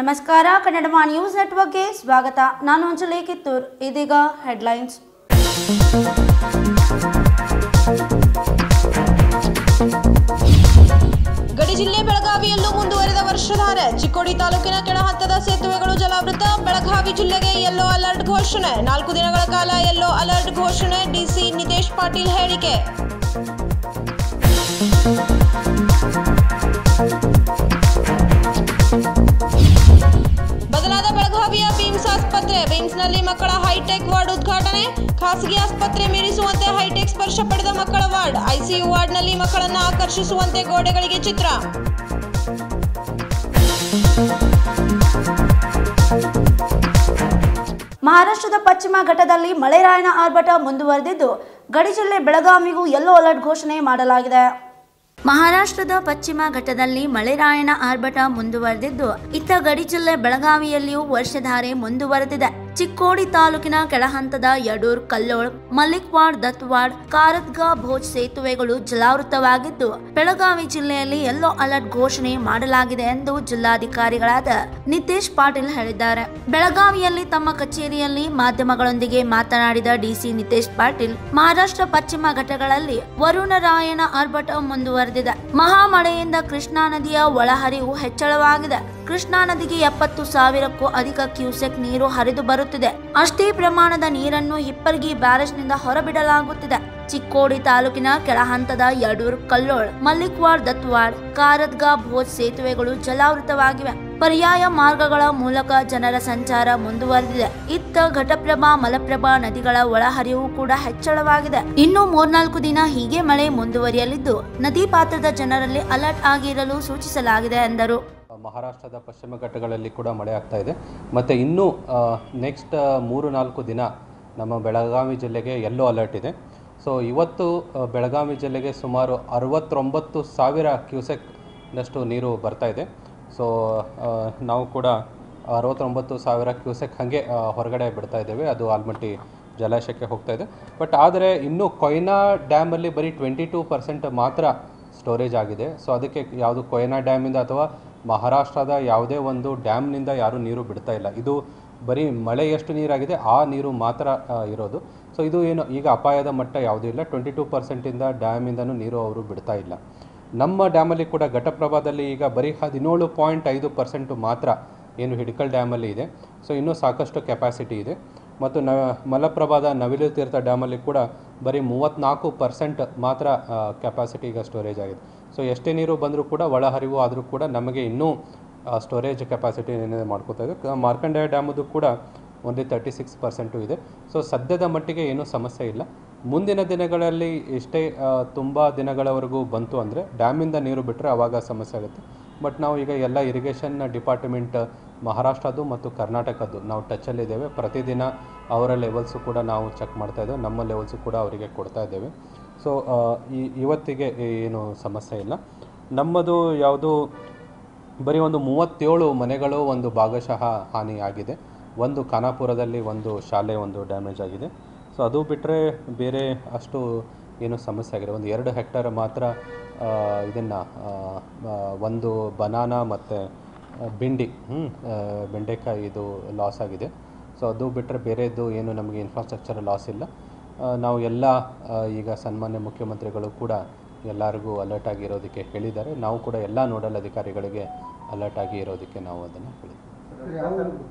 ನಮಸ್ಕಾರ ಕನ್ನಡ ನ್ಯೂಸ್ ನೆಟ್ವರ್ಕ್ಗೆ ಸ್ವಾಗತ ನಾನು ಅಂಜಲಿ ಕಿತ್ತೂರ್ ಇದೀಗ ಹೆಡ್ಲೈನ್ಸ್ ಗಡಿ ಜಿಲ್ಲೆ ಬೆಳಗಾವಿಯಲ್ಲೂ ಮುಂದುವರೆದ ವರ್ಷಧಾರೆ ಚಿಕ್ಕೋಡಿ ತಾಲೂಕಿನ ಕೆಳಹಂತದ ಸೇತುವೆಗಳು ಜಲಾವೃತ ಬೆಳಗಾವಿ ಜಿಲ್ಲೆಗೆ ಯೆಲ್ಲೋ ಅಲರ್ಟ್ ಘೋಷಣೆ ನಾಲ್ಕು ದಿನಗಳ ಕಾಲ ಯೆಲ್ಲೋ ಅಲರ್ಟ್ ಘೋಷಣೆ ಡಿಸಿ ನಿತೇಶ್ ಪಾಟೀಲ್ ಹೇಳಿಕೆ ಬದಲಾದ ಬೆಳಗಾವಿಯ ಬಿಮ್ಸ್ ಆಸ್ಪತ್ರೆ ಬಿಮ್ಸ್ನಲ್ಲಿ ಮಕ್ಕಳ ಹೈಟೆಕ್ ವಾರ್ಡ್ ಉದ್ಘಾಟನೆ ಖಾಸಗಿ ಆಸ್ಪತ್ರೆ ಮೀರಿಸುವಂತೆ ಹೈಟೆಕ್ ಸ್ಪರ್ಶ ಪಡೆದ ಮಕ್ಕಳ ವಾರ್ಡ್ ಐಸಿಯು ವಾರ್ಡ್ನಲ್ಲಿ ಮಕ್ಕಳನ್ನು ಆಕರ್ಷಿಸುವಂತೆ ಗೋಡೆಗಳಿಗೆ ಚಿತ್ರ ಮಹಾರಾಷ್ಟ್ರದ ಪಶ್ಚಿಮ ಘಟ್ಟದಲ್ಲಿ ಮಳೆರಾಯನ ಆರ್ಭಟ ಮುಂದುವರೆದಿದ್ದು ಗಡಿ ಜಿಲ್ಲೆ ಬೆಳಗಾವಿಗೂ ಯೆಲ್ಲೋ ಅಲರ್ಟ್ ಘೋಷಣೆ ಮಾಡಲಾಗಿದೆ ಮಹಾರಾಷ್ಟ್ರದ ಪಶ್ಚಿಮ ಘಟ್ಟದಲ್ಲಿ ಮಳೆರಾಯನ ಆರ್ಭಟ ಮುಂದುವರೆದಿದ್ದು ಇತ್ತ ಗಡಿ ಜಿಲ್ಲೆ ಬೆಳಗಾವಿಯಲ್ಲಿಯೂ ವರ್ಷಧಾರೆ ಮುಂದುವರೆದಿದೆ ಚಿಕ್ಕೋಡಿ ತಾಲೂಕಿನ ಕೆಳಹಂತದ ಯಡೂರ್ ಕಲ್ಲೋಳ್ ಮಲ್ಲಿಕ್ವಾಡ್ ದತ್ವಾಡ್ ಕಾರದ್ಗಾ ಭೋಜ್ ಸೇತುವೆಗಳು ಜಲಾವೃತವಾಗಿದ್ದು ಬೆಳಗಾವಿ ಜಿಲ್ಲೆಯಲ್ಲಿ ಯೆಲ್ಲೋ ಅಲರ್ಟ್ ಘೋಷಣೆ ಮಾಡಲಾಗಿದೆ ಎಂದು ಜಿಲ್ಲಾಧಿಕಾರಿಗಳಾದ ನಿತೇಶ್ ಪಾಟೀಲ್ ಹೇಳಿದ್ದಾರೆ ಬೆಳಗಾವಿಯಲ್ಲಿ ತಮ್ಮ ಕಚೇರಿಯಲ್ಲಿ ಮಾಧ್ಯಮಗಳೊಂದಿಗೆ ಮಾತನಾಡಿದ ಡಿಸಿ ನಿತೇಶ್ ಪಾಟೀಲ್ ಮಹಾರಾಷ್ಟ್ರ ಪಶ್ಚಿಮ ಘಟ್ಟಗಳಲ್ಲಿ ವರುಣರಾಯನ ಆರ್ಭಟ ಮುಂದುವರೆದಿದೆ ಮಹಾಮಳೆಯಿಂದ ಕೃಷ್ಣಾ ನದಿಯ ಒಳಹರಿವು ಹೆಚ್ಚಳವಾಗಿದೆ ಕೃಷ್ಣಾ ನದಿಗೆ ಎಪ್ಪತ್ತು ಸಾವಿರಕ್ಕೂ ಅಧಿಕ ಕ್ಯೂಸೆಕ್ ನೀರು ಹರಿದು ಬರುತ್ತಿದೆ ಅಷ್ಟೇ ಪ್ರಮಾಣದ ನೀರನ್ನು ಹಿಪ್ಪರ್ಗಿ ಬ್ಯಾರೇಜ್ನಿಂದ ಹೊರಬಿಡಲಾಗುತ್ತಿದೆ ಚಿಕ್ಕೋಡಿ ತಾಲೂಕಿನ ಕೆಳಹಂತದ ಯಡೂರ್ ಕಲ್ಲೋಳ್ ಮಲ್ಲಿಕ್ವಾಡ್ ದತ್ವಾಡ್ ಕಾರದ್ಗಾ ಭೋಜ್ ಸೇತುವೆಗಳು ಜಲಾವೃತವಾಗಿವೆ ಪರ್ಯಾಯ ಮಾರ್ಗಗಳ ಮೂಲಕ ಜನರ ಸಂಚಾರ ಮುಂದುವರೆದಿದೆ ಇತ್ತ ಘಟಪ್ರಭಾ ಮಲಪ್ರಭಾ ನದಿಗಳ ಒಳಹರಿವು ಕೂಡ ಹೆಚ್ಚಳವಾಗಿದೆ ಇನ್ನು ಮೂರ್ನಾಲ್ಕು ದಿನ ಹೀಗೆ ಮಳೆ ಮುಂದುವರಿಯಲಿದ್ದು ನದಿ ಪಾತ್ರದ ಜನರಲ್ಲಿ ಅಲರ್ಟ್ ಆಗಿರಲು ಸೂಚಿಸಲಾಗಿದೆ ಎಂದರು ಮಹಾರಾಷ್ಟ್ರದ ಪಶ್ಚಿಮ ಘಟ್ಟಗಳಲ್ಲಿ ಕೂಡ ಮಳೆ ಆಗ್ತಾ ಇದೆ ಮತ್ತು ಇನ್ನೂ ನೆಕ್ಸ್ಟ್ ಮೂರು ನಾಲ್ಕು ದಿನ ನಮ್ಮ ಬೆಳಗಾವಿ ಜಿಲ್ಲೆಗೆ ಯೆಲ್ಲೋ ಅಲರ್ಟ್ ಇದೆ ಸೊ ಇವತ್ತು ಆ, ಬೆಳಗಾವಿ ಜಿಲ್ಲೆಗೆ ಸುಮಾರು ಅರವತ್ತೊಂಬತ್ತು ಸಾವಿರ ಕ್ಯೂಸೆಕ್ನಷ್ಟು ನೀರು ಬರ್ತಾ ಇದೆ ಸೊ ಆ, ನಾವು ಕೂಡ ಅರವತ್ತೊಂಬತ್ತು ಸಾವಿರ ಕ್ಯೂಸೆಕ್ ಹಾಗೆ ಆ, ಹೊರಗಡೆ ಬಿಡ್ತಾ ಇದ್ದೇವೆ ಅದು ಆಲ್ಮಟ್ಟಿ ಜಲಾಶಯಕ್ಕೆ ಹೋಗ್ತಾ ಇದೆ ಬಟ್ ಆದರೆ ಇನ್ನೂ ಕೊಯ್ನಾ ಡ್ಯಾಮಲ್ಲಿ ಬರೀ ಟ್ವೆಂಟಿ ಟೂ ಪರ್ಸೆಂಟ್ ಮಾತ್ರ ಸ್ಟೋರೇಜ್ ಆಗಿದೆ ಸೊ ಅದಕ್ಕೆ ಯಾವುದು ಕೊಯ್ನಾ ಡ್ಯಾಮಿಂದ ಅಥವಾ ಮಹಾರಾಷ್ಟ್ರದ ಯಾವುದೇ ಒಂದು ಡ್ಯಾಮ್ನಿಂದ ಯಾರೂ ನೀರು ಬಿಡ್ತಾ ಇಲ್ಲ ಇದು ಬರೀ ಮಳೆ ಎಷ್ಟು ನೀರಾಗಿದೆ ಆ ನೀರು ಮಾತ್ರ ಆ, ಇರೋದು ಸೊ ಇದು ಏನು ಈಗ ಅಪಾಯದ ಮಟ್ಟ ಯಾವುದೂ ಇಲ್ಲ ಟ್ವೆಂಟಿ ಟೂ ಪರ್ಸೆಂಟಿಂದ ಡ್ಯಾಮಿಂದನೂ ನೀರು ಅವರು ಬಿಡ್ತಾ ಇಲ್ಲ ನಮ್ಮ ಡ್ಯಾಮಲ್ಲಿ ಕೂಡ ಘಟಪ್ರಭಾದಲ್ಲಿ ಈಗ ಬರೀ ಹದಿನೇಳು ಪಾಯಿಂಟ್ ಐದು ಪರ್ಸೆಂಟು ಮಾತ್ರ ಏನು ಹಿಡ್ಕಲ್ ಡ್ಯಾಮಲ್ಲಿ ಇದೆ ಸೊ ಇನ್ನೂ ಸಾಕಷ್ಟು ಕೆಪಾಸಿಟಿ ಇದೆ ಮತ್ತು ನ ಮಲಪ್ರಭಾದ ನವಿಲು ತೀರ್ಥ ಡ್ಯಾಮಲ್ಲಿ ಕೂಡ ಬರೀ ಮೂವತ್ತ್ನಾಲ್ಕು ಪರ್ಸೆಂಟ್ ಮಾತ್ರ ಕೆಪಾಸಿಟಿ ಈಗ ಸ್ಟೋರೇಜ್ ಆಗಿದೆ ಸೊ ಎಷ್ಟೇ ನೀರು ಬಂದರೂ ಕೂಡ ಒಳಹರಿವು ಆದರೂ ಕೂಡ ನಮಗೆ ಇನ್ನೂ ಸ್ಟೋರೇಜ್ ಕೆಪಾಸಿಟಿ ಏನಿದೆ ಮಾಡ್ಕೋತಾ ಇದೆ ಕ- ಮಾರ್ಕಂಡೇಯ ಡ್ಯಾಮದು ಕೂಡ ಓನ್ಲಿ ತರ್ಟಿ ಸಿಕ್ಸ್ ಪರ್ಸೆಂಟು ಇದೆ ಸೊ ಸದ್ಯದ ಮಟ್ಟಿಗೆ ಏನೂ ಸಮಸ್ಯೆ ಇಲ್ಲ ಮುಂದಿನ ದಿನಗಳಲ್ಲಿ ಎಷ್ಟೇ ತುಂಬ ದಿನಗಳವರೆಗೂ ಬಂತು ಅಂದರೆ ಡ್ಯಾಮಿಂದ ನೀರು ಬಿಟ್ಟರೆ ಆವಾಗ ಸಮಸ್ಯೆ ಆಗುತ್ತೆ ಬಟ್ ನಾವು ಈಗ ಎಲ್ಲ ಇರಿಗೇಷನ್ ಡಿಪಾರ್ಟ್ಮೆಂಟ್ ಮಹಾರಾಷ್ಟ್ರದ್ದು ಮತ್ತು ಕರ್ನಾಟಕದ್ದು ನಾವು ಟಚಲ್ಲಿದ್ದೇವೆ ಪ್ರತಿದಿನ ಅವರ ಲೆವೆಲ್ಸು ಕೂಡ ನಾವು ಚೆಕ್ ಮಾಡ್ತಾ ಇದ್ದೇವೆ ನಮ್ಮ ಲೆವೆಲ್ಸು ಕೂಡ ಅವರಿಗೆ ಕೊಡ್ತಾ ಇದ್ದೇವೆ ಸೊ ಈ ಇವತ್ತಿಗೆ ಏನು ಸಮಸ್ಯೆ ಇಲ್ಲ ನಮ್ಮದು ಯಾವುದು ಬರೀ ಒಂದು ಮೂವತ್ತೇಳು ಮನೆಗಳು ಒಂದು ಭಾಗಶಃ ಹಾನಿ ಆಗಿದೆ ಒಂದು ಖಾನಾಪುರದಲ್ಲಿ ಒಂದು ಶಾಲೆ ಒಂದು ಡ್ಯಾಮೇಜ್ ಆಗಿದೆ ಸೊ ಅದು ಬಿಟ್ಟರೆ ಬೇರೆ ಅಷ್ಟು ಏನು ಸಮಸ್ಯೆ ಆಗಿದೆ ಒಂದು ಎರಡು ಹೆಕ್ಟರ್ ಮಾತ್ರ ಇದನ್ನು ಒಂದು ಬನಾನಾ ಮತ್ತು ಬೆಂಡಿ ಹ್ಮ್, ಆ, ಬೆಂಡೆಕಾಯಿ ಇದು ಲಾಸ್ ಆಗಿದೆ ಸೊ ಅದು ಬಿಟ್ಟರೆ ಬೇರೆದು ಏನು ನಮಗೆ ಇನ್ಫ್ರಾಸ್ಟ್ರಕ್ಚರ್ ಲಾಸ್ ಇಲ್ಲ ಆ, ನಾವು ಎಲ್ಲ ಆ, ಈಗ ಸನ್ಮಾನ್ಯ ಮುಖ್ಯಮಂತ್ರಿಗಳು ಕೂಡ ಎಲ್ಲರಿಗೂ ಅಲರ್ಟ್ ಆಗಿ ಇರೋದಕ್ಕೆ ಹೇಳಿದ್ದಾರೆ ನಾವು ಕೂಡ ಎಲ್ಲ ನೋಡಲ್ ಅಧಿಕಾರಿಗಳಿಗೆ ಅಲರ್ಟ್ ಆಗಿ ಇರೋದಕ್ಕೆ ನಾವು ಅದನ್ನು ಹೇಳಿದ್ದೀವಿ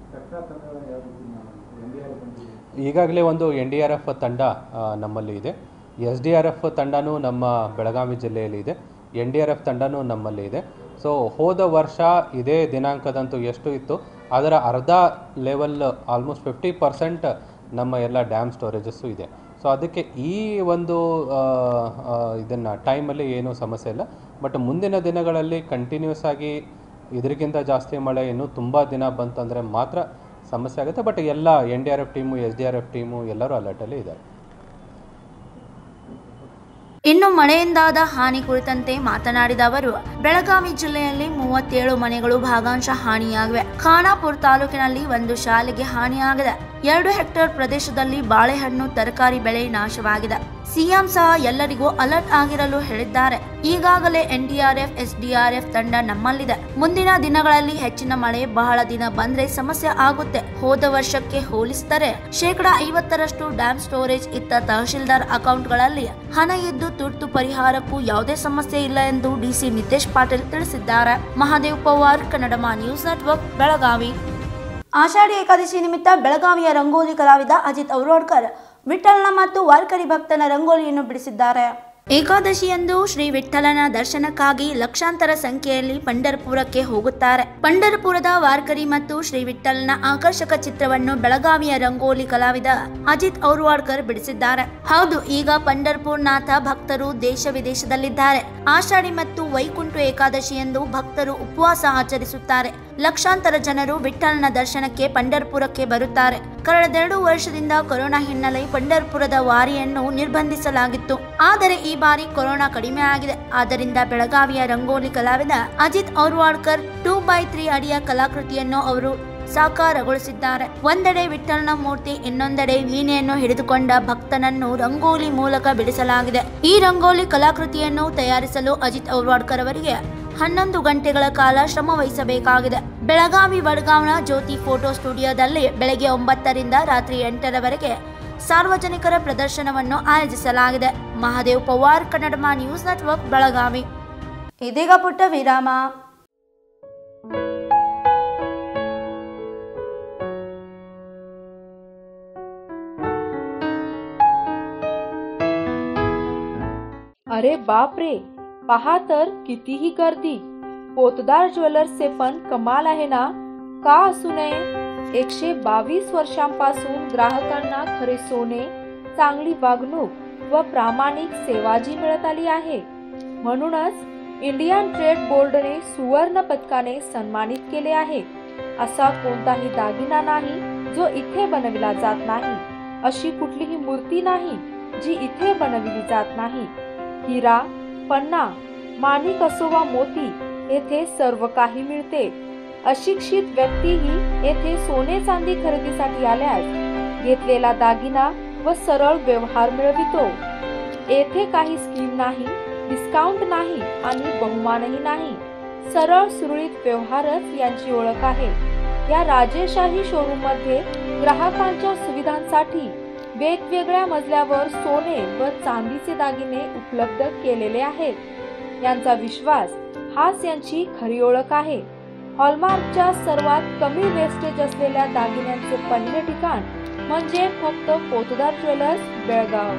ಈಗಾಗಲೇ ಒಂದು ಎನ್ ಡಿ ಆರ್ ಎಫ್ ತಂಡ ಆ, ನಮ್ಮಲ್ಲಿ ಇದೆ ಎಸ್ ಡಿ ಆರ್ ಎಫ್ ತಂಡನೂ ನಮ್ಮ ಬೆಳಗಾವಿ ಜಿಲ್ಲೆಯಲ್ಲಿ ಇದೆ ಎನ್ ಡಿ ಆರ್ ಎಫ್ ತಂಡನೂ ನಮ್ಮಲ್ಲಿ ಇದೆ ಸೊ ಹೋದ ವರ್ಷ ಇದೇ ದಿನಾಂಕದಂತೂ ಎಷ್ಟು ಇತ್ತು ಅದರ ಅರ್ಧ ಲೆವೆಲ್ ಆಲ್ಮೋಸ್ಟ್ ಫಿಫ್ಟಿ ಪರ್ಸೆಂಟ್ ನಮ್ಮ ಎಲ್ಲ ಡ್ಯಾಮ್ ಸ್ಟೋರೇಜಸ್ಸು ಇದೆ ಸೊ ಅದಕ್ಕೆ ಈ ಒಂದು ಇದನ್ನು ಟೈಮಲ್ಲಿ ಏನೂ ಸಮಸ್ಯೆ ಇಲ್ಲ ಬಟ್ ಮುಂದಿನ ದಿನಗಳಲ್ಲಿ ಕಂಟಿನ್ಯೂಸ್ ಆಗಿ ಇದರಿಗಿಂತ ಜಾಸ್ತಿ ಮಳೆ ಇನ್ನೂ ತುಂಬ ದಿನ ಬಂತಂದರೆ ಮಾತ್ರ ಸಮಸ್ಯೆ ಆಗುತ್ತೆ ಬಟ್ ಎಲ್ಲ N D R F team S D R F team ಎಲ್ಲರೂ ಅಲರ್ಟಲ್ಲಿ ಇದ್ದಾರೆ ಇನ್ನು ಮಳೆಯಿಂದಾದ ಹಾನಿ ಕುರಿತಂತೆ ಮಾತನಾಡಿದ ಅವರು ಬೆಳಗಾವಿ ಜಿಲ್ಲೆಯಲ್ಲಿ ಮೂವತ್ತೇಳು ಮನೆಗಳು ಭಾಗಾಂಶ ಹಾನಿಯಾಗಿವೆ ಖಾನಾಪುರ ತಾಲೂಕಿನಲ್ಲಿ ಒಂದು ಶಾಲೆಗೆ ಹಾನಿಯಾಗಿದೆ ಎರಡು ಹೆಕ್ಟೇರ್ ಪ್ರದೇಶದಲ್ಲಿ ಬಾಳೆಹಣ್ಣು ತರಕಾರಿ ಬೆಳೆ ನಾಶವಾಗಿದೆ ಸಿಎಂ ಸಹ ಎಲ್ಲರಿಗೂ ಅಲರ್ಟ್ ಆಗಿರಲು ಹೇಳಿದ್ದಾರೆ ಈಗಾಗಲೇ ಎನ್ಡಿಆರ್ಎಫ್ ಎಸ್ಡಿಆರ್ಎಫ್ ತಂಡ ನಮ್ಮಲ್ಲಿದೆ ಮುಂದಿನ ದಿನಗಳಲ್ಲಿ ಹೆಚ್ಚಿನ ಮಳೆ ಬಹಳ ದಿನ ಬಂದ್ರೆ ಸಮಸ್ಯೆ ಆಗುತ್ತೆ ಹೋದ ವರ್ಷಕ್ಕೆ ಹೋಲಿಸಿದರೆ ಶೇಕಡ ಐವತ್ತರಷ್ಟು ಡ್ಯಾಮ್ ಸ್ಟೋರೇಜ್ ಇತ್ತ ತಹಶೀಲ್ದಾರ್ ಅಕೌಂಟ್ಗಳಲ್ಲಿ ಹಣ ಇದ್ದು ತುರ್ತು ಪರಿಹಾರಕ್ಕೂ ಯಾವುದೇ ಸಮಸ್ಯೆ ಇಲ್ಲ ಎಂದು ಡಿಸಿ ನಿತೇಶ್ ಪಾಟೀಲ್ ತಿಳಿಸಿದ್ದಾರೆ ಮಹಾದೇವ್ ಪವಾರ್ ಕನ್ನಡಮ ನ್ಯೂಸ್ ನೆಟ್ವರ್ಕ್ ಬೆಳಗಾವಿ ಆಷಾಢಿ ಏಕಾದಶಿ ನಿಮಿತ್ತ ಬೆಳಗಾವಿಯ ರಂಗೋಲಿ ಕಲಾವಿದ ಅಜಿತ್ ಔರೋಡ್ಕರ್ ವಿಠ್ಠಲನ ಮತ್ತು ವಾರ್ಕರಿ ಭಕ್ತನ ರಂಗೋಲಿಯನ್ನು ಬಿಡಿಸಿದ್ದಾರೆ ಏಕಾದಶಿಯಂದು ಶ್ರೀ ವಿಠ್ಠಲನ ದರ್ಶನಕ್ಕಾಗಿ ಲಕ್ಷಾಂತರ ಸಂಖ್ಯೆಯಲ್ಲಿ ಪಂಡರಪುರಕ್ಕೆ ಹೋಗುತ್ತಾರೆ ಪಂಡರಪುರದ ವಾರ್ಕರಿ ಮತ್ತು ಶ್ರೀ ವಿಠ್ಠಲನ ಆಕರ್ಷಕ ಚಿತ್ರವನ್ನು ಬೆಳಗಾವಿಯ ರಂಗೋಲಿ ಕಲಾವಿದ ಅಜಿತ್ ಔರ್ವಾಡ್ಕರ್ ಬಿಡಿಸಿದ್ದಾರೆ ಹೌದು ಈಗ ಪಂಡರ್ಪುರ್ ನಾಥ ಭಕ್ತರು ದೇಶ ವಿದೇಶದಲ್ಲಿದ್ದಾರೆ ಆಷಾಢಿ ಮತ್ತು ವೈಕುಂಠ ಏಕಾದಶಿಯಂದು ಭಕ್ತರು ಉಪವಾಸ ಆಚರಿಸುತ್ತಾರೆ ಲಕ್ಷಾಂತರ ಜನರು ವಿಠ್ಠಲನ ದರ್ಶನಕ್ಕೆ ಪಂಡರ್ಪುರಕ್ಕೆ ಬರುತ್ತಾರೆ ಕಳೆದೆರಡು ವರ್ಷದಿಂದ ಕೊರೋನಾ ಹಿನ್ನೆಲೆ ಪಂಡರ್ಪುರದ ವಾರಿಯನ್ನು ನಿರ್ಬಂಧಿಸಲಾಗಿತ್ತು ಆದರೆ ಈ ಬಾರಿ ಕೊರೋನಾ ಕಡಿಮೆ ಆಗಿದೆ ಆದ್ದರಿಂದ ಬೆಳಗಾವಿಯ ರಂಗೋಲಿ ಕಲಾವಿದ Ajit Aurwadkar two by three ಅಡಿಯ ಕಲಾಕೃತಿಯನ್ನು ಅವರು ಸಾಕಾರಗೊಳಿಸಿದ್ದಾರೆ ಒಂದೆಡೆ ವಿಠ್ಠಲನ ಮೂರ್ತಿ ಇನ್ನೊಂದೆಡೆ ವೀಣೆಯನ್ನು ಹಿಡಿದುಕೊಂಡ ಭಕ್ತನನ್ನು ರಂಗೋಲಿ ಮೂಲಕ ಬಿಡಿಸಲಾಗಿದೆ ಈ ರಂಗೋಲಿ ಕಲಾಕೃತಿಯನ್ನು ತಯಾರಿಸಲು ಅಜಿತ್ ಔರ್ವಾಡ್ಕರ್ ಅವರಿಗೆ ಹನ್ನೊಂದು ಗಂಟೆಗಳ ಕಾಲ ಶ್ರಮ ವಹಿಸಬೇಕಾಗಿದೆ ಬೆಳಗಾವಿ ವಡ್ಗಾಂವ್ನ ಜ್ಯೋತಿ ಫೋಟೋ ಸ್ಟುಡಿಯೋದಲ್ಲಿ ಬೆಳಗ್ಗೆ ಒಂಬತ್ತರಿಂದ ರಾತ್ರಿ ಎಂಟರವರೆಗೆ ಸಾರ್ವಜನಿಕರ ಪ್ರದರ್ಶನವನ್ನು ಆಯೋಜಿಸಲಾಗಿದೆ ಮಹಾದೇವ್ ಪವಾರ್ ಕನ್ನಡಮ ನ್ಯೂಸ್ ನೆಟ್ವರ್ಕ್ ಬೆಳಗಾವಿ ಇದೀಗ ಪುಟ್ಟ ವಿರಾಮ अरे बाप रे पहा तर कितीही गर्दी पोतदार ज्वेलर्सचे पण कमाल आहे ना का असू नये एकशे बावीस वर्षांपासून ग्राहकांना खरे सोने चांगली वागणूक व प्रामाणिक सेवा जी मिळत आली आहे म्हणूनच इंडियन ट्रेड बोर्डने सुवर्ण पदकाने सन्मानित केले आहे असा कोणताही दागिना नाही जो इथे बनविला जात नाही अशी कुठलीही मूर्ती नाही जी इथे बनविली जात नाही हिरा पन्ना माणिक असो वा मोती येथे सर्व काही मिळते अशिक्षित व्यक्तीही येथे सोने चांदी खरेदीसाठी आल्यास घेतलेला दागिना व सरळ व्यवहार मिळवितो येथे काही स्कीम नाही डिस्काउंट नाही आणि बहुमानही नाही सरळ सुरळीत व्यवहारच यांची ओळख आहे या राजेशाही शोरूम मध्ये ग्राहकांच्या सुविधांसाठी वेगवेगळ्या मजल्यावर सोने व चांदीचे दागिने उपलब्ध केलेले आहेत यांचा विश्वास हाच यांची खरी ओळख आहे हॉलमार्कच्या सर्वात कमी वेस्टेज असलेल्या दागिन्यांचे पहिले ठिकाण म्हणजे फक्त पोतदार ज्वेलर्स बेळगाव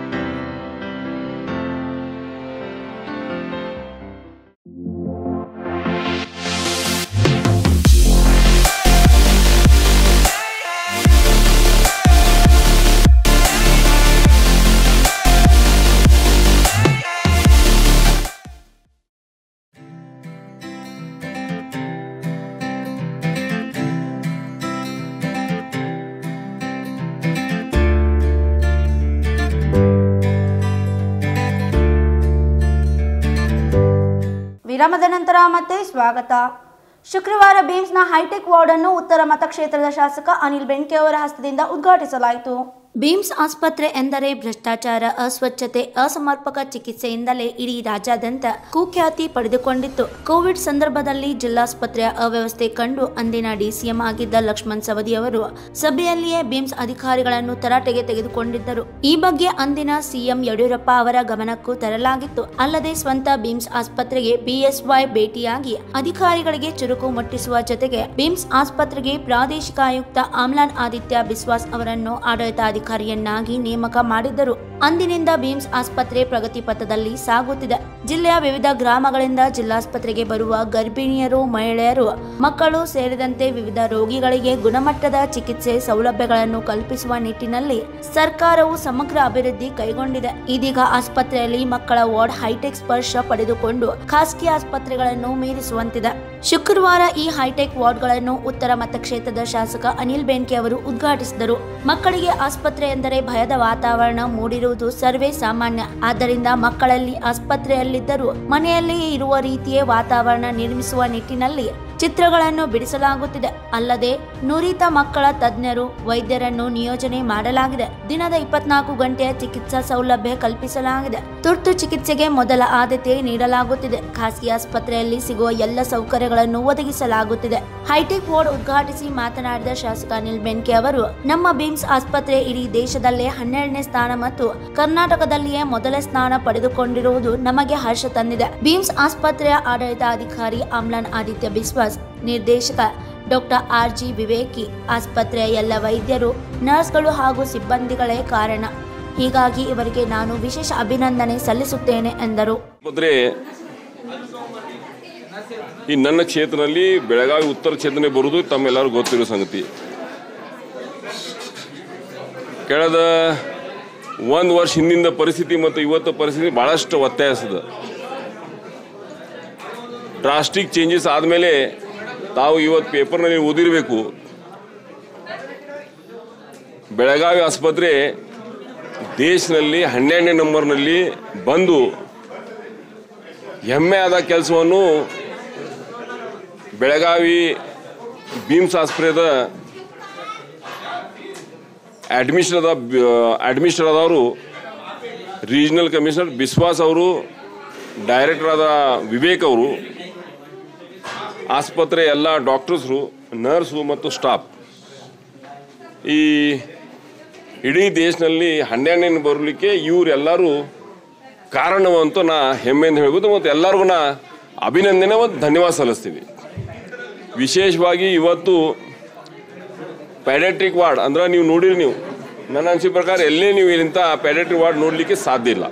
ವಿರಾಮದ ನಂತರ ಮತ್ತೆ ಸ್ವಾಗತ ಶುಕ್ರವಾರ ಬೇಮ್ಸ್ನ ಹೈಟೆಕ್ ವಾರ್ಡ್ ಅನ್ನು ಉತ್ತರ ಮತಕ್ಷೇತ್ರದ ಶಾಸಕ ಅನಿಲ್ ಬೆಂಕೆ ಅವರ ಹಸ್ತದಿಂದ ಉದ್ಘಾಟಿಸಲಾಯಿತು ಬೀಮ್ಸ್ ಆಸ್ಪತ್ರೆ ಎಂದರೆ ಭ್ರಷ್ಟಾಚಾರ ಅಸ್ವಚ್ಛತೆ ಅಸಮರ್ಪಕ ಚಿಕಿತ್ಸೆಯಿಂದಲೇ ಇಡೀ ರಾಜ್ಯಾದ್ಯಂತ ಕುಖ್ಯಾತಿ ಪಡೆದುಕೊಂಡಿತ್ತು ಕೋವಿಡ್ ಸಂದರ್ಭದಲ್ಲಿ ಜಿಲ್ಲಾಸ್ಪತ್ರೆಯ ಅವ್ಯವಸ್ಥೆ ಕಂಡು ಅಂದಿನ ಡಿಸಿಎಂ ಆಗಿದ್ದ ಲಕ್ಷ್ಮಣ್ ಸವದಿ ಅವರು ಸಭೆಯಲ್ಲಿಯೇ ಬೀಮ್ಸ್ ಅಧಿಕಾರಿಗಳನ್ನು ತರಾಟೆಗೆ ತೆಗೆದುಕೊಂಡಿದ್ದರು ಈ ಬಗ್ಗೆ ಅಂದಿನ ಸಿಎಂ ಯಡಿಯೂರಪ್ಪ ಅವರ ಗಮನಕ್ಕೂ ತರಲಾಗಿತ್ತು ಅಲ್ಲದೆ ಸ್ವಂತ ಬೀಮ್ಸ್ ಆಸ್ಪತ್ರೆಗೆ ಬಿಎಸ್ವೈ ಭೇಟಿಯಾಗಿ ಅಧಿಕಾರಿಗಳಿಗೆ ಚುರುಕು ಮುಟ್ಟಿಸುವ ಜೊತೆಗೆ ಬಿಮ್ಸ್ ಆಸ್ಪತ್ರೆಗೆ ಪ್ರಾದೇಶಿಕ ಆಯುಕ್ತ ಆಮ್ಲಾನ್ ಆದಿತ್ಯ ಬಿಸ್ವಾಸ್ ಅವರನ್ನು ಆಡಳಿತಾಧಿಕಾರಿಯನ್ನಾಗಿ ನೇಮಕ ಮಾಡಿದ್ದರು ಅಂದಿನಿಂದ ಬಿಮ್ಸ್ ಆಸ್ಪತ್ರೆ ಪ್ರಗತಿ ಪಥದಲ್ಲಿ ಸಾಗುತ್ತಿದೆ ಜಿಲ್ಲೆಯ ವಿವಿಧ ಗ್ರಾಮಗಳಿಂದ ಜಿಲ್ಲಾಸ್ಪತ್ರೆಗೆ ಬರುವ ಗರ್ಭಿಣಿಯರು ಮಹಿಳೆಯರು ಮಕ್ಕಳು ಸೇರಿದಂತೆ ವಿವಿಧ ರೋಗಿಗಳಿಗೆ ಗುಣಮಟ್ಟದ ಚಿಕಿತ್ಸೆ ಸೌಲಭ್ಯಗಳನ್ನು ಕಲ್ಪಿಸುವ ನಿಟ್ಟಿನಲ್ಲಿ ಸರ್ಕಾರವು ಸಮಗ್ರ ಅಭಿವೃದ್ಧಿ ಕೈಗೊಂಡಿದೆ ಇದೀಗ ಆಸ್ಪತ್ರೆಯಲ್ಲಿ ಮಕ್ಕಳ ವಾರ್ಡ್ ಹೈಟೆಕ್ ಸ್ಪರ್ಶ ಪಡೆದುಕೊಂಡು ಖಾಸಗಿ ಆಸ್ಪತ್ರೆಗಳನ್ನು ಮೀರಿಸುವಂತಿದೆ ಶುಕ್ರವಾರ ಈ ಹೈಟೆಕ್ ವಾರ್ಡ್ಗಳನ್ನು ಉತ್ತರ ಮತಕ್ಷೇತ್ರದ ಶಾಸಕ ಅನಿಲ್ ಬೆನ್ಕೆ ಅವರು ಉದ್ಘಾಟಿಸಿದರು ಮಕ್ಕಳಿಗೆ ಆಸ್ಪತ್ರೆ ಎಂದರೆ ಭಯದ ವಾತಾವರಣ ಮೂಡಿರುವುದು ಸರ್ವೇ ಸಾಮಾನ್ಯ ಆದ್ದರಿಂದ ಮಕ್ಕಳಲ್ಲಿ ಆಸ್ಪತ್ರೆಯಲ್ಲಿದ್ದರೂ ಮನೆಯಲ್ಲಿಯೇ ಇರುವ ರೀತಿಯೇ ವಾತಾವರಣ ನಿರ್ಮಿಸುವ ನಿಟ್ಟಿನಲ್ಲಿ ಚಿತ್ರಗಳನ್ನು ಬಿಡಿಸಲಾಗುತ್ತಿದೆ ಅಲ್ಲದೆ ನುರಿತ ಮಕ್ಕಳ ತಜ್ಞರು ವೈದ್ಯರನ್ನು ನಿಯೋಜನೆ ಮಾಡಲಾಗಿದೆ ದಿನದ ಇಪ್ಪತ್ನಾಲ್ಕು ಗಂಟೆಯ ಚಿಕಿತ್ಸಾ ಸೌಲಭ್ಯ ಕಲ್ಪಿಸಲಾಗಿದೆ ತುರ್ತು ಚಿಕಿತ್ಸೆಗೆ ಮೊದಲ ಆದ್ಯತೆ ನೀಡಲಾಗುತ್ತಿದೆ ಖಾಸಗಿ ಆಸ್ಪತ್ರೆಯಲ್ಲಿ ಸಿಗುವ ಎಲ್ಲ ಸೌಕರ್ಯಗಳನ್ನು ಒದಗಿಸಲಾಗುತ್ತಿದೆ ಹೈಟೆಕ್ ವಾರ್ಡ್ ಉದ್ಘಾಟಿಸಿ ಮಾತನಾಡಿದ ಶಾಸಕ ಅನಿಲ್ ಬೆನ್ಕೆ ಅವರು ನಮ್ಮ ಬಿಮ್ಸ್ ಆಸ್ಪತ್ರೆ ಇಡೀ ದೇಶದಲ್ಲೇ ಹನ್ನೆರಡನೇ ಸ್ಥಾನ ಮತ್ತು ಕರ್ನಾಟಕದಲ್ಲಿಯೇ ಮೊದಲ ಸ್ಥಾನ ಪಡೆದುಕೊಂಡಿರುವುದು ನಮಗೆ ಹರ್ಷ ತಂದಿದೆ ಬಿಮ್ಸ್ ಆಸ್ಪತ್ರೆಯ ಆಡಳಿತಾಧಿಕಾರಿ ಅಮ್ಲಾನ್ ಆದಿತ್ಯ ಬಿಸ್ವಾಸ್ ನಿರ್ದೇಶಕ ಡಾಕ್ಟರ್ ಆರ್ ಜಿ ವಿವೇಕಿ ಆಸ್ಪತ್ರೆಯ ಎಲ್ಲ ವೈದ್ಯರು ನರ್ಸ್ಗಳು ಹಾಗೂ ಸಿಬ್ಬಂದಿಗಳೇ ಕಾರಣ ಹೀಗಾಗಿ ಇವರಿಗೆ ನಾನು ವಿಶೇಷ ಅಭಿನಂದನೆ ಸಲ್ಲಿಸುತ್ತೇನೆ ಎಂದರು ಆಸ್ಪತ್ರೆ ಈ ನನ್ನ ಕ್ಷೇತ್ರದಲ್ಲಿ ಬೆಳಗಾವಿ ಉತ್ತರ ಕ್ಷೇತ್ರನೇ ಬರುವುದು ತಮ್ಮೆಲ್ಲರಿಗೂ ಗೊತ್ತಿರೋ ಸಂಗತಿ ಕಳೆದ ಒಂದು ವರ್ಷ ಹಿಂದಿನ ಪರಿಸ್ಥಿತಿ ಮತ್ತು ಇವತ್ತು ಪರಿಸ್ಥಿತಿ ಭಾಳಷ್ಟು ವ್ಯತ್ಯಾಸದ ಡ್ರಾಸ್ಟಿಕ್ ಚೇಂಜಸ್ ಆದಮೇಲೆ ತಾವು ಇವತ್ತು ಪೇಪರ್ನಲ್ಲಿ ಓದಿರಬೇಕು ಬೆಳಗಾವಿ ಆಸ್ಪತ್ರೆ ದೇಶದಲ್ಲಿ ಹನ್ನೆರಡನೇ ನಂಬರ್ನಲ್ಲಿ ಬಂದು ಹೆಮ್ಮೆ ಆದ ಕೆಲಸವನ್ನು ಬೆಳಗಾವಿ ಬೀಮ್ಸ್ ಆಸ್ಪತ್ರೆದ ಅಡ್ಮಿಷನ್ ಅದ ಅಡ್ಮಿಷನ್ ಆದವರು ರೀಜನಲ್ ಕಮಿಷನರ್ ಬಿಸ್ವಾಸ್ ಅವರು ಡೈರೆಕ್ಟರ್ ಆದ ವಿವೇಕ್ ಅವರು ಆಸ್ಪತ್ರೆ ಎಲ್ಲ ಡಾಕ್ಟರ್ಸ್ರು ನರ್ಸು ಮತ್ತು ಸ್ಟಾಫ್ ಈ ಇಡೀ ದೇಶದಲ್ಲಿ ಹನ್ನೆರಡನೇ ಬರಲಿಕ್ಕೆ ಇವರೆಲ್ಲರೂ ಕಾರಣವಂತೂ ನಾ ಹೆಮ್ಮೆಯಿಂದ ಹೇಳ್ಬೋದು ಮತ್ತು ಎಲ್ಲರಿಗೂ ನಾ ಅಭಿನಂದನೆ ಮತ್ತು ಧನ್ಯವಾದ ಸಲ್ಲಿಸ್ತೀವಿ ವಿಶೇಷವಾಗಿ ಇವತ್ತು ಪ್ಯಾಡೆಟ್ರಿಕ್ ವಾರ್ಡ್ ಅಂದ್ರೆ ನೀವು ನೋಡಿರಿ ನೀವು ನನ್ನ ಅನಿಸಿದ ಪ್ರಕಾರ ಎಲ್ಲೇ ನೀವು ಇಂಥ ಪ್ಯಾಡೆಟ್ರಿಕ್ ವಾರ್ಡ್ ನೋಡಲಿಕ್ಕೆ ಸಾಧ್ಯ ಇಲ್ಲ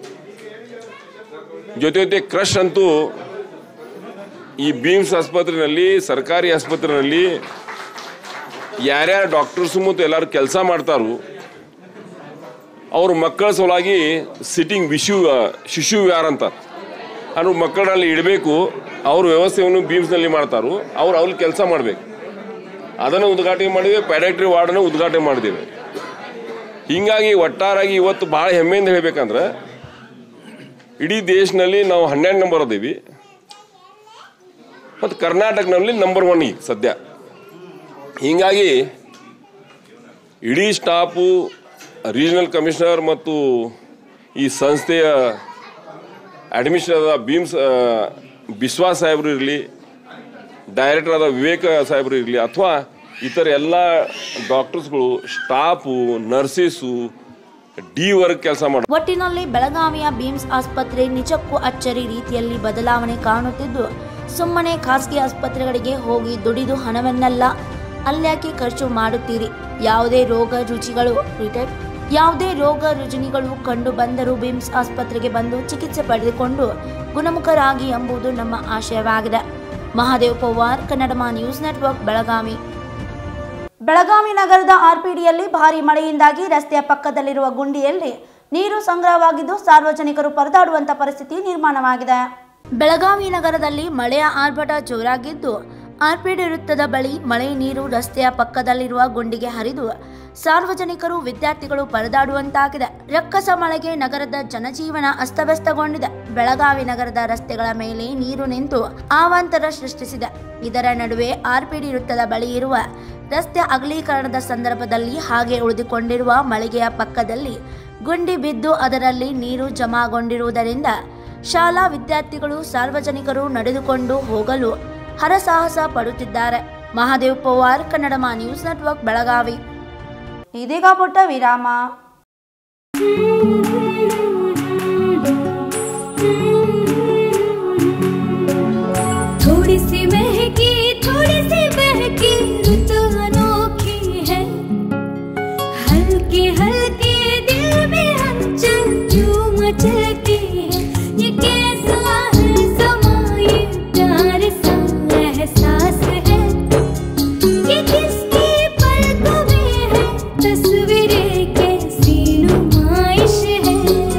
ಜೊತೆ ಜೊತೆ ಕ್ರಶ್ ಅಂತೂ ಈ ಬೀಮ್ಸ್ ಆಸ್ಪತ್ರೆಯಲ್ಲಿ ಸರ್ಕಾರಿ ಆಸ್ಪತ್ರೆಯಲ್ಲಿ ಯಾರ್ಯಾರು ಡಾಕ್ಟರ್ಸು ಮತ್ತು ಎಲ್ಲರೂ ಕೆಲಸ ಮಾಡ್ತಾರೋ ಅವ್ರ ಮಕ್ಕಳ ಸಲುವಾಗಿ ಸಿಟ್ಟಿಂಗ್ ವಿಶು ಶಿಶು ವಿಹಾರ ಅಂತ ಅವ್ರ ಮಕ್ಕಳಲ್ಲಿ ಇಡಬೇಕು ಅವ್ರ ವ್ಯವಸ್ಥೆಯನ್ನು ಬೀಮ್ಸ್ನಲ್ಲಿ ಮಾಡ್ತಾರೋ ಅವ್ರು ಅಲ್ಲಿ ಕೆಲಸ ಮಾಡಬೇಕು ಅದನ್ನು ಉದ್ಘಾಟನೆ ಮಾಡಿದ್ವಿ ಪ್ಯಾಡಕ್ಟ್ರಿ ವಾರ್ಡನ್ನು ಉದ್ಘಾಟನೆ ಮಾಡಿದ್ದೇವೆ ಹೀಗಾಗಿ ಒಟ್ಟಾರಾಗಿ ಇವತ್ತು ಭಾಳ ಹೆಮ್ಮೆಯಿಂದ ಹೇಳ್ಬೇಕಂದ್ರೆ ಇಡೀ ದೇಶದಲ್ಲಿ ನಾವು ಹನ್ನೆರಡು ನಂಬರ್ ಅದೀವಿ ಮತ್ತು ಕರ್ನಾಟಕನಲ್ಲಿ ನಂಬರ್ ಒನ್ ಈಗ ಸದ್ಯ ಹೀಗಾಗಿ ಇಡೀ ಸ್ಟಾಫು ರೀಜನಲ್ ಕಮಿಷನರ್ ಮತ್ತು ಈ ಸಂಸ್ಥೆಯ ಅಡ್ಮಿಷನ್ ಆದ ಬೀಮ್ಸ್ ಆ, ಬಿಸ್ವಾಸ್ ಸಾಹೇಬರು ಇರಲಿ ಡೈರೆಕ್ಟರ್ ಆದ ವಿವೇಕ ಸಾಹೇಬರು ಇರಲಿ ಅಥವಾ ಇತರ ಎಲ್ಲ ಡಾಕ್ಟರ್ಸ್ಗಳು ಸ್ಟಾಫು ನರ್ಸಸ್ಸು ಡಿ ವರ್ಕ್ ಕೆಲಸ ಮಾಡಿ ಒಟ್ಟಿನಲ್ಲಿ ಬೆಳಗಾವಿಯ ಬೀಮ್ಸ್ ಆಸ್ಪತ್ರೆ ನಿಜಕ್ಕೂ ಅಚ್ಚರಿ ರೀತಿಯಲ್ಲಿ ಬದಲಾವಣೆ ಕಾಣುತ್ತಿದ್ದು ಸುಮ್ಮನೆ ಖಾಸಗಿ ಆಸ್ಪತ್ರೆಗಳಿಗೆ ಹೋಗಿ ದುಡಿದು ಹಣವನ್ನೆಲ್ಲ ಅಲ್ಯಾಕೆ ಖರ್ಚು ಮಾಡುತ್ತೀರಿ ಯಾವುದೇ ರೋಗ ರುಚಿಗಳು ರಿಟೈರ್ ಯಾವುದೇ ರೋಗ ರುಜಿನಿಗಳು ಕಂಡು ಬಂದರೂ ಬಿಮ್ಸ್ ಆಸ್ಪತ್ರೆಗೆ ಬಂದು ಚಿಕಿತ್ಸೆ ಪಡೆದುಕೊಂಡು ಗುಣಮುಖರಾಗಿ ಎಂಬುದು ನಮ್ಮ ಆಶಯವಾಗಿದೆ ಮಹಾದೇವ್ ಪವಾರ್ ಕನ್ನಡಮ ನ್ಯೂಸ್ ನೆಟ್ವರ್ಕ್ ಬೆಳಗಾವಿ ಬೆಳಗಾವಿ ನಗರದ ಆರ್ಪಿಡಿಯಲ್ಲಿ ಭಾರಿ ಮಳೆಯಿಂದಾಗಿ ರಸ್ತೆಯ ಪಕ್ಕದಲ್ಲಿರುವ ಗುಂಡಿಯಲ್ಲಿ ನೀರು ಸಂಗ್ರಹವಾಗಿದ್ದು ಸಾರ್ವಜನಿಕರು ಪರದಾಡುವಂತ ಪರಿಸ್ಥಿತಿ ನಿರ್ಮಾಣವಾಗಿದೆ ಬೆಳಗಾವಿ ನಗರದಲ್ಲಿ ಮಳೆಯ ಆರ್ಭಟ ಜೋರಾಗಿದ್ದು ಆರ್ಪಿಡಿ ವೃತ್ತದ ಬಳಿ ಮಳೆ ನೀರು ರಸ್ತೆಯ ಪಕ್ಕದಲ್ಲಿರುವ ಗುಂಡಿಗೆ ಹರಿದು ಸಾರ್ವಜನಿಕರು ವಿದ್ಯಾರ್ಥಿಗಳು ಪರದಾಡುವಂತಾಗಿದೆ ರಕ್ಕಸ ಮಳೆಗೆ ನಗರದ ಜನಜೀವನ ಅಸ್ತವ್ಯಸ್ತಗೊಂಡಿದೆ ಬೆಳಗಾವಿ ನಗರದ ರಸ್ತೆಗಳ ಮೇಲೆ ನೀರು ನಿಂತು ಆವಾಂತರ ಸೃಷ್ಟಿಸಿದೆ ಇದರ ನಡುವೆ ಆರ್ಪಿಡಿ ವೃತ್ತದ ಬಳಿ ಇರುವ ರಸ್ತೆ ಅಗಲೀಕರಣದ ಸಂದರ್ಭದಲ್ಲಿ ಹಾಗೆ ಉಳಿದುಕೊಂಡಿರುವ ಮಳಿಗೆಯ ಪಕ್ಕದಲ್ಲಿ ಗುಂಡಿ ಬಿದ್ದು ಅದರಲ್ಲಿ ನೀರು ಜಮಾಗೊಂಡಿರುವುದರಿಂದ ಶಾಲಾ ವಿದ್ಯಾರ್ಥಿಗಳು ಸಾರ್ವಜನಿಕರು ನಡೆದುಕೊಂಡು ಹೋಗಲು ಹರಸಾಹಸ ಪಡುತ್ತಿದ್ದಾರೆ ಮಹಾದೇವ್ ಪವಾರ್ ಕನ್ನಡಮ ನ್ಯೂಸ್ ನೆಟ್ವರ್ಕ್ ಬೆಳಗಾವಿ ಇದೀಗ ಪುಟ್ಟ ವಿರಾಮ थोड़ी सी महकी थोड़ी सी बहकी ऋतु अनोखी है हल्के हल्के दिल में हलचल क्यों मचलती है ये कैसा है समा ये प्यार सा एहसास है ये किसकी पलकों में है तस्वीरें कैसी नुमाइश है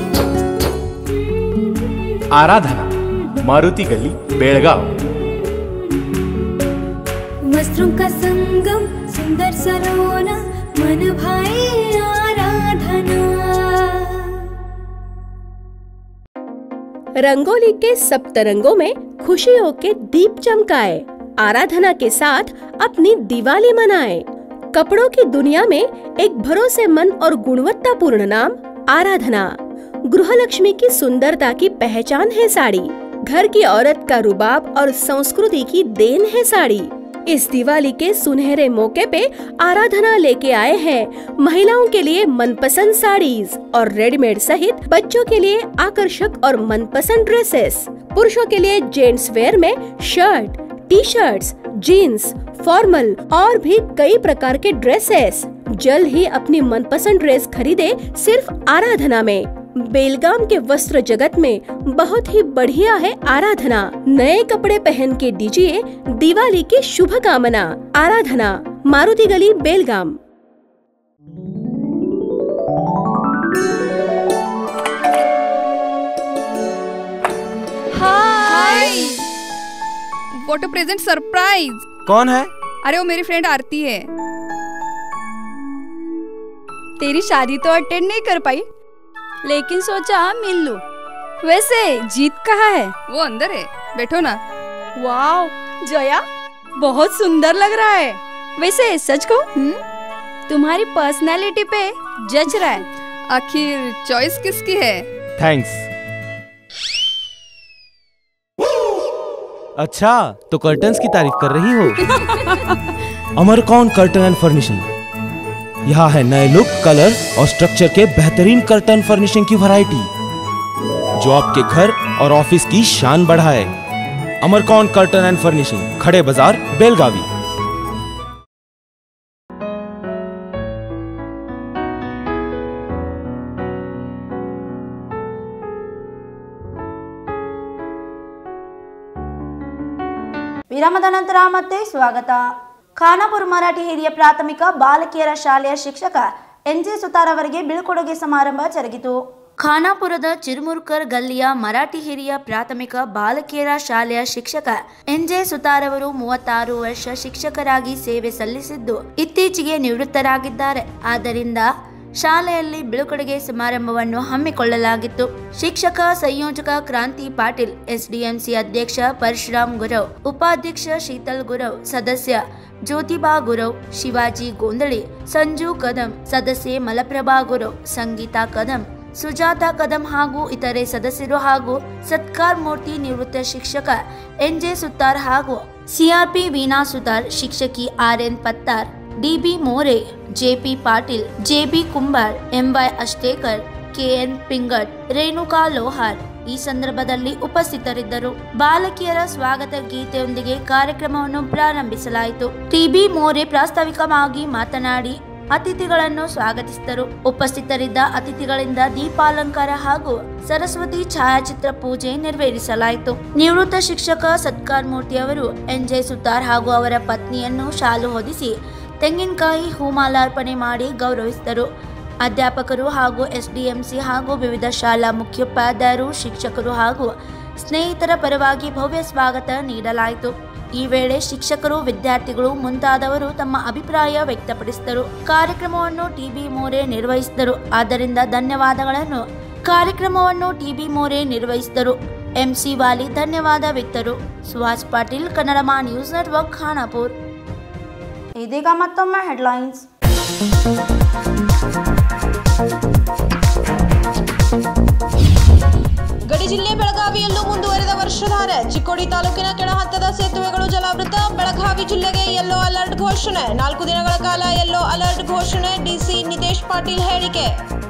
आराधना मारुति गली बेळगाव वस्त्रों का संगम सुंदर सलोना मन भाई आराधना रंगोली के सप्तरंगों में खुशियों के दीप चमकाए आराधना के साथ अपनी दिवाली मनाएं। कपड़ों की दुनिया में एक भरोसेमंद और गुणवत्तापूर्ण नाम आराधना गृहलक्ष्मी की सुंदरता की पहचान है साड़ी घर की औरत का रुबाब और संस्कृति की देन है साड़ी इस दिवाली के सुनहरे मौके पे आराधना लेके आए हैं महिलाओं के लिए मनपसंद साड़ीज और रेडीमेड सहित बच्चों के लिए आकर्षक और मनपसंद ड्रेसेस पुरुषों के लिए जेंट्स वेयर में shirt T shirts jeans formal और भी कई प्रकार के ड्रेसेस जल्द ही अपनी मनपसंद ड्रेस खरीदे सिर्फ आराधना में बेलगाम के वस्त्र जगत में बहुत ही बढ़िया है आराधना नए कपड़े पहन के दीजिए दिवाली की शुभ कामना Aradhana Maruti Gali Belgaum hi what a present surprise कौन है अरे वो मेरी फ्रेंड आरती है तेरी शादी तो अटेंड नहीं कर पाई लेकिन सोचा मिल लूं। वैसे जीत कहाँ है वो अंदर है बैठो ना वाओ जया बहुत सुंदर लग रहा है वैसे सच कहूँ तुम्हारी पर्सनालिटी पे जज रहा है आखिर चॉइस किसकी है थैंक्स अच्छा तो कर्टन्स की तारीफ कर रही हो अमरकौन कर्टन एंड फर्निशिंग यहाँ है नए लुक कलर और स्ट्रक्चर के बेहतरीन कर्टन फर्निशिंग की वैरायटी जो आपके घर और ऑफिस की शान बढ़ाए अमरकौन कर्टन एंड फर्निशिंग खड़े बाजार बेलगावी ವಿರಾಮದ ನಂತರ ಮತ್ತೆ ಸ್ವಾಗತ ಖಾನಾಪುರ ಮರಾಠಿ ಹಿರಿಯ ಪ್ರಾಥಮಿಕ ಬಾಲಕಿಯರ ಶಾಲೆಯ ಶಿಕ್ಷಕ ಎನ್ ಜೆ ಸುತಾರ್ ಅವರಿಗೆ ಬೀಳ್ಕೊಡುಗೆ ಸಮಾರಂಭ ಜರುಗಿತು ಖಾನಾಪುರದ ಚಿರುಮುರ್ಕರ್ ಗಲ್ಲಿಯ ಮರಾಠಿ ಹಿರಿಯ ಪ್ರಾಥಮಿಕ ಬಾಲಕಿಯರ ಶಾಲೆಯ ಶಿಕ್ಷಕ ಎನ್ ಜೆ ಸುತಾರ್ ಅವರು ಮೂವತ್ತಾರು ವರ್ಷ ಶಿಕ್ಷಕರಾಗಿ ಸೇವೆ ಸಲ್ಲಿಸಿದ್ದು ಇತ್ತೀಚೆಗೆ ನಿವೃತ್ತರಾಗಿದ್ದಾರೆ ಆದ್ದರಿಂದ ಶಾಲೆಯಲ್ಲಿ ಬೀಳ್ಕೊಡುಗೆ ಸಮಾರಂಭವನ್ನು ಹಮ್ಮಿಕೊಳ್ಳಲಾಗಿತ್ತು ಶಿಕ್ಷಕ ಸಂಯೋಜಕ ಕ್ರಾಂತಿ ಪಾಟೀಲ್ ಎಸ್ಡಿಎಂಸಿ ಅಧ್ಯಕ್ಷ ಪರಶುರಾಮ್ ಗುರವ್ ಉಪಾಧ್ಯಕ್ಷ ಶೀತಲ್ ಗುರವ್ ಸದಸ್ಯ ಜ್ಯೋತಿಬಾ ಗುರವ್ ಶಿವಾಜಿ ಗೋಂದಳಿ ಸಂಜು ಕದಂ ಸದಸ್ಯೆ ಮಲಪ್ರಭಾ ಗುರವ್ ಸಂಗೀತಾ ಕದಂ ಸುಜಾತಾ ಕದಂ ಹಾಗೂ ಇತರೆ ಸದಸ್ಯರು ಹಾಗೂ ಸತ್ಕಾರ್ ಮೂರ್ತಿ ನಿವೃತ್ತ ಶಿಕ್ಷಕ ಎನ್ ಜೆ ಸುತ್ತಾರ್ ಹಾಗೂ ಸಿಆರ್ಪಿ ವೀಣಾ ಸುತಾರ್ ಶಿಕ್ಷಕಿ R N Pattar DB More JP Patil JB Kumbar MY Ashtekar KN Pingat Renuka Lohar ಈ ಸಂದರ್ಭದಲ್ಲಿ ಉಪಸ್ಥಿತರಿದ್ದರು ಬಾಲಕಿಯರ ಸ್ವಾಗತ ಗೀತೆಯೊಂದಿಗೆ ಕಾರ್ಯಕ್ರಮವನ್ನು ಪ್ರಾರಂಭಿಸಲಾಯಿತು ಟಿಬಿ ಮೋರೆ ಪ್ರಾಸ್ತಾವಿಕವಾಗಿ ಮಾತನಾಡಿ ಅತಿಥಿಗಳನ್ನು ಸ್ವಾಗತಿಸಿದರು ಉಪಸ್ಥಿತರಿದ್ದ ಅತಿಥಿಗಳಿಂದ ದೀಪಾಲಂಕಾರ ಹಾಗೂ ಸರಸ್ವತಿ ಛಾಯಾಚಿತ್ರ ಪೂಜೆ ನೆರವೇರಿಸಲಾಯಿತು ನಿವೃತ್ತ ಶಿಕ್ಷಕ ಸತ್ಕಾರ್ ಮೂರ್ತಿ ಅವರು ಎನ್ ಜೆ ಸುತಾರ್ ಹಾಗೂ ಅವರ ಪತ್ನಿಯನ್ನು ಶಾಲು ಹೊದಿಸಿ ತೆಂಗಿನಕಾಯಿ ಹೂಮಾಲಾರ್ಪಣೆ ಮಾಡಿ ಗೌರವಿಸಿದರು ಅಧ್ಯಾಪಕರು ಹಾಗೂ ಎಸ್ಡಿಎಂಸಿ ಹಾಗೂ ವಿವಿಧ ಶಾಲಾ ಮುಖ್ಯೋಪಾಧ್ಯಾಯರು ಶಿಕ್ಷಕರು ಹಾಗೂ ಸ್ನೇಹಿತರ ಪರವಾಗಿ ಭವ್ಯ ಸ್ವಾಗತ ನೀಡಲಾಯಿತು ಈ ವೇಳೆ ಶಿಕ್ಷಕರು ವಿದ್ಯಾರ್ಥಿಗಳು ಮುಂತಾದವರು ತಮ್ಮ ಅಭಿಪ್ರಾಯ ವ್ಯಕ್ತಪಡಿಸಿದರು ಕಾರ್ಯಕ್ರಮವನ್ನು ಟಿಬಿ ಮೋರೆ ನಿರ್ವಹಿಸಿದರು ಆದ್ದರಿಂದ ಧನ್ಯವಾದಗಳನ್ನು ಕಾರ್ಯಕ್ರಮವನ್ನು ಟಿಬಿ ಮೋರೆ ನಿರ್ವಹಿಸಿದರು ಎಂಸಿ ವಾಲಿ ಧನ್ಯವಾದವಿತ್ತರು ಸುಹಾಸ್ ಪಾಟೀಲ್ ಕನ್ನಡಮ ನ್ಯೂಸ್ ನೆಟ್ವರ್ಕ್ ಖಾನಾಪುರ್ ಇದೀಗ ಮತ್ತೊಮ್ಮೆ ಹೆಡ್ಲೈನ್ಸ್ ಗಡಿ ಜಿಲ್ಲೆ ಬೆಳಗಾವಿಯಲ್ಲೂ ಮುಂದುವರೆದ ವರ್ಷಧಾರೆ ಚಿಕ್ಕೋಡಿ ತಾಲೂಕಿನ ಕೆಳ ಹಂತದ ಸೇತುವೆಗಳು ಜಲಾವೃತ ಬೆಳಗಾವಿ ಜಿಲ್ಲೆಗೆ ಯೆಲ್ಲೋ ಅಲರ್ಟ್ ಘೋಷಣೆ ನಾಲ್ಕು ದಿನಗಳ ಕಾಲ ಯೆಲ್ಲೋ ಅಲರ್ಟ್ ಘೋಷಣೆ ಡಿಸಿ ನಿತೇಶ್ ಪಾಟೀಲ್ ಹೇಳಿಕೆ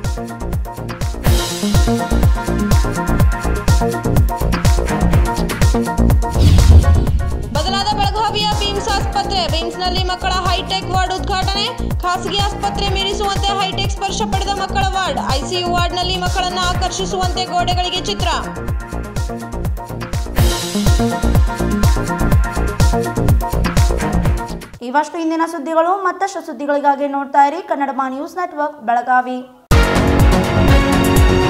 ಬದಲಾದ ಬೆಳಗಾವಿಯ ಬಿಮ್ಸ್ ಆಸ್ಪತ್ರೆ ಬಿಮ್ಸ್ನಲ್ಲಿ ಮಕ್ಕಳ ಹೈಟೆಕ್ ವಾರ್ಡ್ ಉದ್ಘಾಟನೆ ಖಾಸಗಿ ಆಸ್ಪತ್ರೆ ಮೀರಿಸುವಂತೆ ಹೈಟೆಕ್ ಸ್ಪರ್ಶ ಪಡೆದ ಮಕ್ಕಳ ವಾರ್ಡ್ ಐಸಿಯು ವಾರ್ಡ್ನಲ್ಲಿ ಮಕ್ಕಳನ್ನು ಆಕರ್ಷಿಸುವಂತೆ ಗೋಡೆಗಳಿಗೆ ಚಿತ್ರ ಇವಷ್ಟು ಇಂದಿನ ಸುದ್ದಿಗಳು ಮತ್ತಷ್ಟು ಸುದ್ದಿಗಳಿಗಾಗಿ ನೋಡ್ತಾ ಇರಿ ಕನ್ನಡ ನ್ಯೂಸ್ ನೆಟ್ವರ್ಕ್ ಬೆಳಗಾವಿ